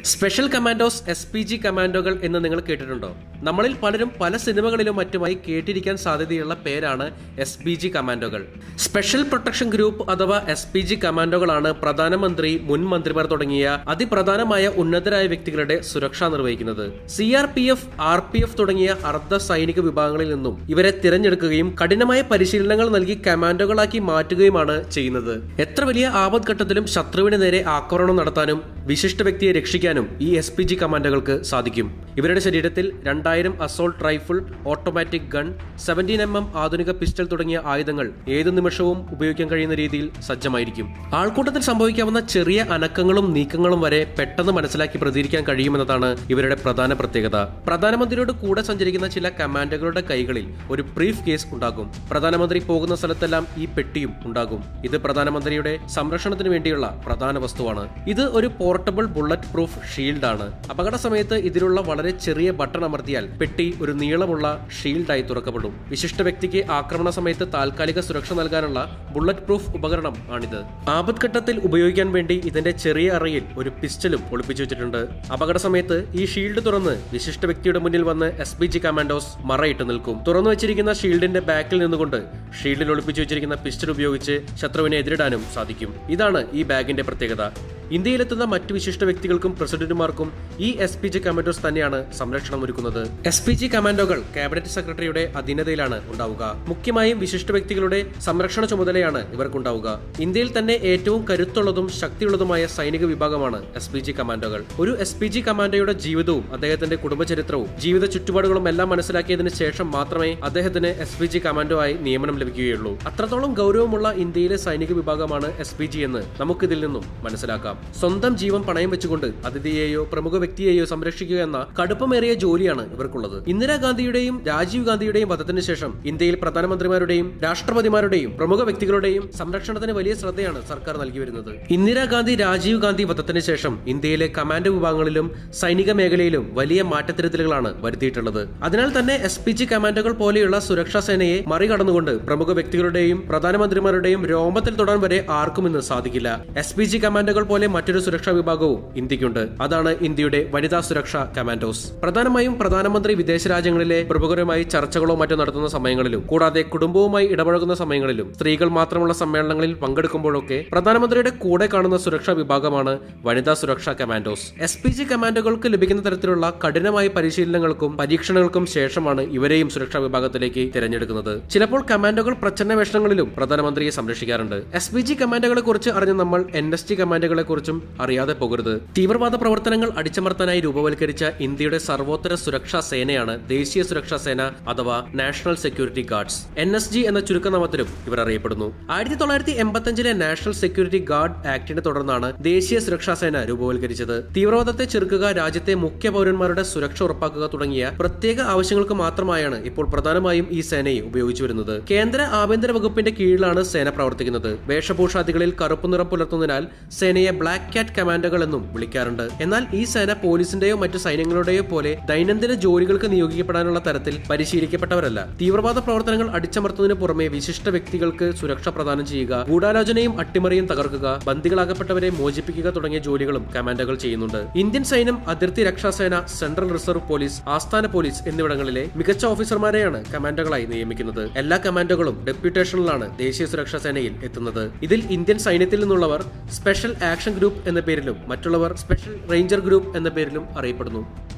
special commandos S P G കമാൻഡോകൾ എന്ന് നിങ്ങൾ കേട്ടിട്ടുണ്ടോ നമ്മളിൽ പലരും പല സിനിമകളിലും മറ്റുമായി കേട്ടിരിക്കാൻ സാധ്യതയുള്ള പേരാണ് എസ് പി ജി കമാൻഡോകൾ സ്പെഷ്യൽ പ്രൊട്ടക്ഷൻ ഗ്രൂപ്പ് അഥവാ എസ് പി ജി കമാൻഡോകളാണ് പ്രധാനമന്ത്രി മുൻ മന്ത്രിമാർ തുടങ്ങിയ അതിപ്രധാനമായ ഉന്നതരായ വ്യക്തികളുടെ സുരക്ഷ നിർവഹിക്കുന്നത് C R P F R P F തുടങ്ങിയ അർദ്ധ സൈനിക വിഭാഗങ്ങളിൽ നിന്നും ഇവരെ തിരഞ്ഞെടുക്കുകയും കഠിനമായ പരിശീലനങ്ങൾ നൽകി കമാൻഡോകളാക്കി മാറ്റുകയുമാണ് ചെയ്യുന്നത് എത്ര വലിയ ആപത്ഘട്ടത്തിലും ശത്രുവിന് നേരെ ആക്രമണം നടത്താനും വിശിഷ്ട വ്യക്തിയെ രക്ഷിക്കാനും ഈ എസ് പി ജി കമാൻഡോകൾക്ക് സാധിക്കും ഇവരുടെ ശരീരത്തിൽ രണ്ടായിരം assault rifle automatic gun seventeen M M ആധുനിക പിസ്റ്റൾ തുടങ്ങിയ ആയുധങ്ങൾ ഏതു നിമിഷവും ഉപയോഗിക്കാൻ കഴിയുന്ന രീതിയിൽ സജ്ജമായിരിക്കും ആൾക്കൂട്ടത്തിൽ സംഭവിക്കാവുന്ന ചെറിയ അനക്കങ്ങളും നീക്കങ്ങളും വരെ പെട്ടെന്ന് മനസ്സിലാക്കി പ്രതികരിക്കാൻ കഴിയുമെന്നതാണ് ഇവരുടെ പ്രധാന പ്രത്യേകത പ്രധാനമന്ത്രിയോട് കൂടെ സഞ്ചരിക്കുന്ന ചില കമാൻഡോകളുടെ കൈകളിൽ ഒരു ബ്രീഫ് കേസ് ഉണ്ടാകും പ്രധാനമന്ത്രി പോകുന്ന സ്ഥലത്തെല്ലാം ഈ പെട്ടിയും ഉണ്ടാകും ഇത് പ്രധാനമന്ത്രിയുടെ സംരക്ഷണത്തിന് വേണ്ടിയുള്ള പ്രധാന വസ്തുവാണ് ഇത് ഒരു പോർട്ടബിൾ ബുള്ളറ്റ് പ്രൂഫ് ഷീൽഡ് ആണ് അപകട സമയത്ത് ഇതിലുള്ള വളരെ ചെറിയ ബട്ടൺ അമർത്തിയാൽ പെട്ടി ഒരു നീളമുള്ള ഷീൽഡായി തുറക്കപ്പെടും വിശിഷ്ട വ്യക്തിക്ക് ആക്രമണ സമയത്ത് താൽക്കാലിക സുരക്ഷ നൽകാനുള്ള ബുള്ളറ്റ് പ്രൂഫ് ഉപകരണം ആണിത് ആപത്ഘട്ടത്തിൽ ഉപയോഗിക്കാൻ വേണ്ടി ഇതിന്റെ ചെറിയ അറയിൽ ഒരു പിസ്റ്റലും ഒളിപ്പിച്ചു വെച്ചിട്ടുണ്ട് അപകട സമയത്ത് ഈ ഷീൽഡ് തുറന്ന് വിശിഷ്ട വ്യക്തിയുടെ മുന്നിൽ വന്ന് എസ് ബി ജി കമാൻഡോസ് മറയിട്ട് നിൽക്കും തുറന്നു വെച്ചിരിക്കുന്ന ഷീൽഡിന്റെ ബാക്കിൽ നിന്നുകൊണ്ട് ഷീൽഡിൽ ഒളിപ്പിച്ചു വെച്ചിരിക്കുന്ന പിസ്റ്റൽ ഉപയോഗിച്ച് ശത്രുവിനെ എതിരിടാനും സാധിക്കും ഇതാണ് ഈ ബാഗിന്റെ പ്രത്യേകത ഇന്ത്യയിലെത്തുന്ന മറ്റു വിശിഷ്ട വ്യക്തികൾക്കും പ്രസിഡന്റുമാർക്കും ഈ എസ് പി ജി കമാൻഡോസ് തന്നെയാണ് സംരക്ഷണം ഒരുക്കുന്നത് എസ് പി ജി കമാൻഡോകൾ ക്യാബിനറ്റ് സെക്രട്ടറിയുടെ അധീനതയിലാണ് ഉണ്ടാവുക മുഖ്യമായും വിശിഷ്ട വ്യക്തികളുടെ സംരക്ഷണ ചുമതലയാണ് ഇവർക്കുണ്ടാവുക ഇന്ത്യയിൽ തന്നെ ഏറ്റവും കരുത്തുള്ളതും ശക്തിയുള്ളതുമായ സൈനിക വിഭാഗമാണ് എസ് പി ജി കമാൻഡോകൾ ഒരു എസ് പി ജി കമാൻഡോയുടെ ജീവിതവും അദ്ദേഹത്തിന്റെ കുടുംബചരിത്രവും ജീവിത ചുറ്റുപാടുകളും എല്ലാം മനസ്സിലാക്കിയതിനു ശേഷം മാത്രമേ അദ്ദേഹത്തിന് എസ് പി ജി കമാൻഡോ ആയി നിയമനം ലഭിക്കുകയുള്ളൂ അത്രത്തോളം ഗൗരവമുള്ള ഇന്ത്യയിലെ സൈനിക വിഭാഗമാണ് എസ് പി ജി എന്ന് നമുക്കിതിൽ നിന്നും മനസ്സിലാക്കാം സ്വന്തം ജീവൻ പണയം വെച്ചുകൊണ്ട് അതിഥിയെയോ പ്രമുഖ വ്യക്തിയെയോ സംരക്ഷിക്കുക എന്ന കടുപ്പമേറിയ ജോലിയാണ് ഇവർക്കുള്ളത് ഇന്ദിരാഗാന്ധിയുടെയും രാജീവ് ഗാന്ധിയുടെയും വധത്തിന് ശേഷം ഇന്ത്യയിൽ പ്രധാനമന്ത്രിമാരുടെയും രാഷ്ട്രപതിമാരുടെയും പ്രമുഖ വ്യക്തികളുടെയും സംരക്ഷണത്തിന് വലിയ ശ്രദ്ധയാണ് സർക്കാർ നൽകി വരുന്നത് ഇന്ദിരാഗാന്ധി രാജീവ് ഗാന്ധി വധത്തിന് ശേഷം ഇന്ത്യയിലെ കമാൻഡോ വിഭാഗങ്ങളിലും സൈനിക മേഖലയിലും വലിയ മാറ്റത്തിരുത്തലുകളാണ് വരുത്തിയിട്ടുള്ളത് അതിനാൽ തന്നെ എസ് പി ജി കമാൻഡോകൾ പോലെയുള്ള സുരക്ഷാ സേനയെ മറികടന്നുകൊണ്ട് പ്രമുഖ വ്യക്തികളുടെയും പ്രധാനമന്ത്രിമാരുടെയും രോമത്തിൽ തൊടാൻ വരെ ആർക്കും ഇന്ന് സാധിക്കില്ല എസ് പി ജി കമാൻഡോകൾ പോലെ മറ്റൊരു സുരക്ഷാ വിഭാഗവും ഇന്ത്യക്കുണ്ട് അതാണ് ഇന്ത്യയുടെ വനിതാ സുരക്ഷാ കമാൻഡോസ് പ്രധാനമായും പ്രധാനമന്ത്രി വിദേശ രാജ്യങ്ങളിലെ പ്രമുഖരുമായി ചർച്ചകളോ മറ്റോ നടത്തുന്ന സമയങ്ങളിലും കൂടാതെ കുടുംബവുമായി ഇടപഴകുന്ന സമയങ്ങളിലും സ്ത്രീകൾ മാത്രമുള്ള സമ്മേളനങ്ങളിൽ പങ്കെടുക്കുമ്പോഴൊക്കെ പ്രധാനമന്ത്രിയുടെ കൂടെ കാണുന്ന സുരക്ഷാ വിഭാഗമാണ് വനിതാ സുരക്ഷാ കമാൻഡോസ് എസ് പി ജി കമാൻഡോകൾക്ക് ലഭിക്കുന്ന തരത്തിലുള്ള കഠിനമായ പരിശീലനങ്ങൾക്കും പരീക്ഷണങ്ങൾക്കും ശേഷമാണ് ഇവരെയും സുരക്ഷാ വിഭാഗത്തിലേക്ക് തിരഞ്ഞെടുക്കുന്നത് ചിലപ്പോൾ കമാൻഡോകൾ പ്രച്ഛന്ന വേഷങ്ങളിലും പ്രധാനമന്ത്രിയെ സംരക്ഷിക്കാറുണ്ട് എസ് പി ജി കമാൻഡോകളെ കുറിച്ച് അറിഞ്ഞ നമ്മൾ എൻ എസ് ടി കമാൻഡോകളെ കുറിച്ചും അറിയാതെ പോകരുത് തീവ്രവാദ പ്രവർത്തനങ്ങൾ അടിച്ചമർത്താനായി രൂപവൽക്കരിച്ച ഇന്ത്യയുടെ സർവോത്തര സുരക്ഷാ സേനയാണ് ദേശീയ സുരക്ഷാ സേന അഥവാ national security guards N S G എന്ന ചുരുക്കനാമത്തിലും ഇവർ അറിയപ്പെടുന്നു ആയിരത്തി തൊള്ളായിരത്തി എൺപത്തഞ്ചിലെ നാഷണൽ സെക്യൂരിറ്റി ഗാർഡ് ആക്ടിനെ തുടർന്നാണ് ദേശീയ സുരക്ഷാ സേന രൂപവൽക്കരിച്ചത് തീവ്രവാദത്തെ ചെറുക്കുക രാജ്യത്തെ മുഖ്യ പൗരന്മാരുടെ സുരക്ഷ ഉറപ്പാക്കുക തുടങ്ങിയ പ്രത്യേക ആവശ്യങ്ങൾക്ക് മാത്രമായാണ് ഇപ്പോൾ പ്രധാനമായും ഈ സേനയെ ഉപയോഗിച്ചു വരുന്നത് കേന്ദ്ര ആഭ്യന്തര വകുപ്പിന്റെ കീഴിലാണ് സേന പ്രവർത്തിക്കുന്നത് വേഷഭൂഷാദികളിൽ കറുപ്പ് നിറം പുലർത്തുന്നതിനാൽ സേനയെ ബ്ലാക്ക് കാറ്റ് കമാൻഡോകൾ എന്നും വിളിക്കാറുണ്ട് എന്നാൽ ഈ സേന പോലീസിന്റെയോ മറ്റു സൈന്യങ്ങളുടെയോ പോലെ ദൈനംദിന ജോലികൾക്ക് നിയോഗിക്കപ്പെടാനുള്ള തരത്തിൽ പരിശീലിക്കപ്പെട്ടവരല്ല തീവ്രവാദ പ്രവർത്തനങ്ങൾ അടിച്ചമർത്തുന്നതിന് പുറമെ വിശിഷ്ട വ്യക്തികൾക്ക് സുരക്ഷ പ്രദാനം ചെയ്യുക ഗൂഢാലോചനയും അട്ടിമറിയും തകർക്കുക ബന്ദികളാകപ്പെട്ടവരെ മോചിപ്പിക്കുക തുടങ്ങിയ ജോലികളും കമാൻഡോകൾ ചെയ്യുന്നുണ്ട് ഇന്ത്യൻ സൈന്യം അതിർത്തി രക്ഷാസേന സെൻട്രൽ റിസർവ് പോലീസ് ആസ്ഥാന പോലീസ് എന്നിവിടങ്ങളിലെ മികച്ച ഓഫീസർമാരെയാണ് കമാൻഡോകളായി നിയമിക്കുന്നത് എല്ലാ കമാൻഡോകളും ഡെപ്യൂട്ടേഷനിലാണ് ദേശീയ സുരക്ഷാ സേനയിൽ എത്തുന്നത് ഇതിൽ ഇന്ത്യൻ സൈന്യത്തിൽ നിന്നുള്ളവർ സ്പെഷ്യൽ ആക്ഷൻ ഗ്രൂപ്പ് എന്ന പേരിലും മറ്റുള്ളവർ സ്പെഷ്യൽ റേഞ്ചർ ഗ്രൂപ്പ് എന്ന പേരിലും അറിയപ്പെടുന്നു